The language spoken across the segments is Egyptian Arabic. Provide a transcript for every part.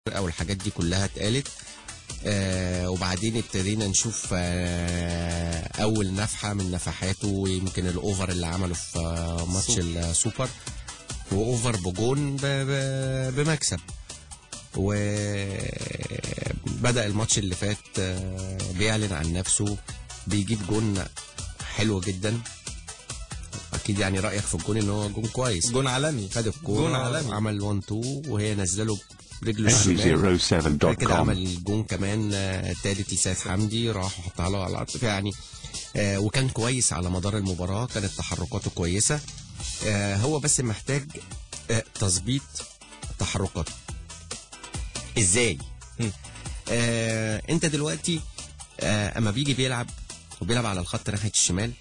او الحاجات دي كلها اتقالت آه وبعدين ابتدينا نشوف آه اول نفحه من نفحاته ويمكن الاوفر اللي عمله في آه ماتش سوبر. السوبر واوفر بجون ب- ب- بمكسب وبدا الماتش اللي فات آه، بيعلن عن نفسه بيجيب جون حلو جدا اكيد يعني رايك في الجون ان هو جون كويس جون عالمي خد الكوره جون عالمي عمل 1 2 وهي نازله له برجله الشمال بعد كده FG07.com عمل جون كمان آه، تالت لسيد حمدي راح وحطها له على العطف يعني آه، وكان كويس على مدار المباراه كانت تحركاته كويسه آه، هو بس محتاج آه، تظبيط تحركاته ازاي مم. آه انت دلوقتي آه اما بيجي بيلعب وبيلعب على الخط ناحيه الشمال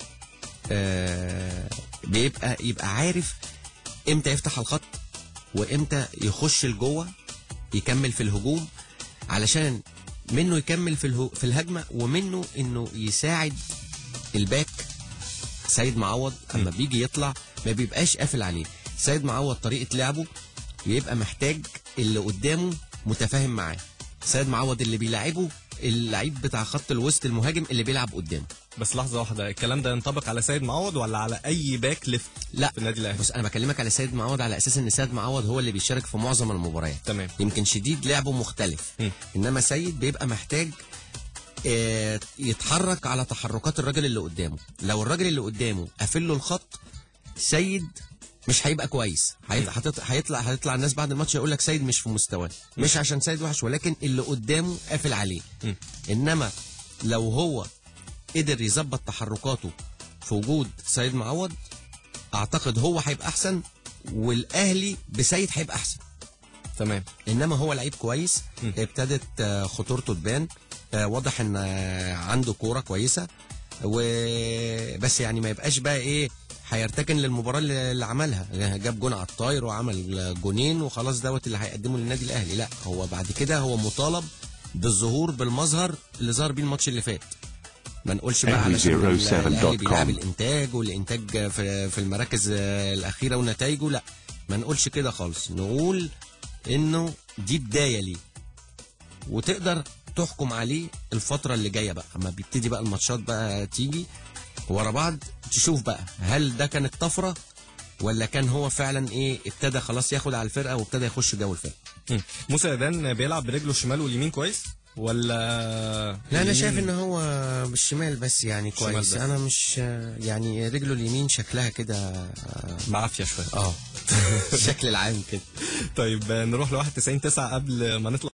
آه بيبقى يبقى عارف امتى يفتح الخط وامتى يخش لجوه يكمل في الهجوم علشان منه يكمل في الهو في الهجمه ومنه انه يساعد الباك سيد معوض اما بيجي يطلع ما بيبقاش قافل عليه سيد معوض طريقه لعبه بيبقى محتاج اللي قدامه متفاهم معاه سيد معوض اللي بيلعبه اللعيب بتاع خط الوسط المهاجم اللي بيلعب قدامه بس لحظه واحده الكلام ده ينطبق على سيد معوض ولا على اي باك ليفت لا في النادي الاهلي بص انا بكلمك على سيد معوض على اساس ان سيد معوض هو اللي بيشارك في معظم المباريات تمام يمكن شديد لعبه مختلف مم. انما سيد بيبقى محتاج آه، يتحرك على تحركات الراجل اللي قدامه لو الراجل اللي قدامه قافل له الخط سيد مش هيبقى كويس هيط- هتط- هيطلع هيطلع الناس بعد الماتش يقول لك سيد مش في مستواه مش عشان سيد وحش ولكن اللي قدامه قافل عليه مم. انما لو هو قدر يظبط تحركاته في وجود سيد معوض اعتقد هو هيبقى احسن والاهلي بسيد هيبقى احسن تمام انما هو لعيب كويس م. ابتدت آه، خطورته تبان آه، واضح ان آه، عنده كوره كويسه وبس يعني ما يبقاش بقى ايه هيرتكن للمباراه اللي اللي عملها جاب جون على الطاير وعمل جونين وخلاص دوت اللي هيقدمه للنادي الاهلي لا هو بعد كده هو مطالب بالظهور بالمظهر اللي ظهر بيه الماتش اللي فات ما نقولش بقى علشان الاهلي بيلعب الانتاج والانتاج في في المراكز آه، الاخيره ونتائجه لا ما نقولش كده خالص نقول انه دي بدايه ليه وتقدر تحكم عليه الفتره اللي جايه بقى اما بيبتدي بقى الماتشات بقى تيجي ورا بعض تشوف بقى هل ده كانت طفره ولا كان هو فعلا ايه ابتدى خلاص ياخد على الفرقه وابتدى يخش جو الفرقه مم. موسى يدان بيلعب برجله الشمال واليمين كويس ولا لا انا اليمين- شايف ان هو بالشمال بس يعني الشمال كويس بس. انا مش يعني رجله اليمين شكلها كده بعافيه شويه اه الشكل العام كده طيب نروح ل 91 9 قبل ما نطلع